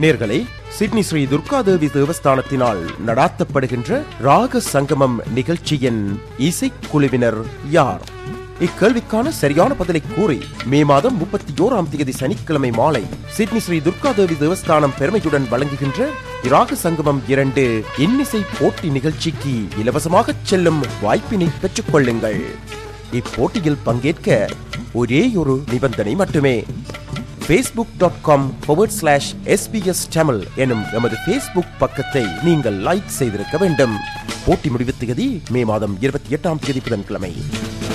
நேர்களே சிட்னி ஸ்ரீ துர்காதேவி தேவஸ்தானத்தினால் நடாத்தப்படுகின்ற ராக சங்கமம் நிகழ்ச்சியின் இசைக்குழுவினர் யார் இக்கேள்விக்கான சரியான பதிலை கூறி மே மாதம் முப்பத்தி ஓராம் தேதி சனிக்கிழமை மாலை சிட்னி ஸ்ரீ துர்காதேவி தேவஸ்தானம் பெருமையுடன் வழங்குகின்ற இராக சங்கமம் இரண்டு இன்னிசை போட்டி நிகழ்ச்சிக்கு இலவசமாக செல்லும் வாய்ப்பினை பெற்றுக் கொள்ளுங்கள் இப்போட்டியில் பங்கேற்க ஒரே ஒரு நிபந்தனை மட்டுமே Facebook dot com forward slash SBS Tamil எனும் எமது ஃபேஸ்புக் பக்கத்தை நீங்கள் லைக் செய்திருக்க வேண்டும் போட்டி முடிவு தேதி மே மாதம் இருபத்தி எட்டாம் தேதி புதன்கிழமை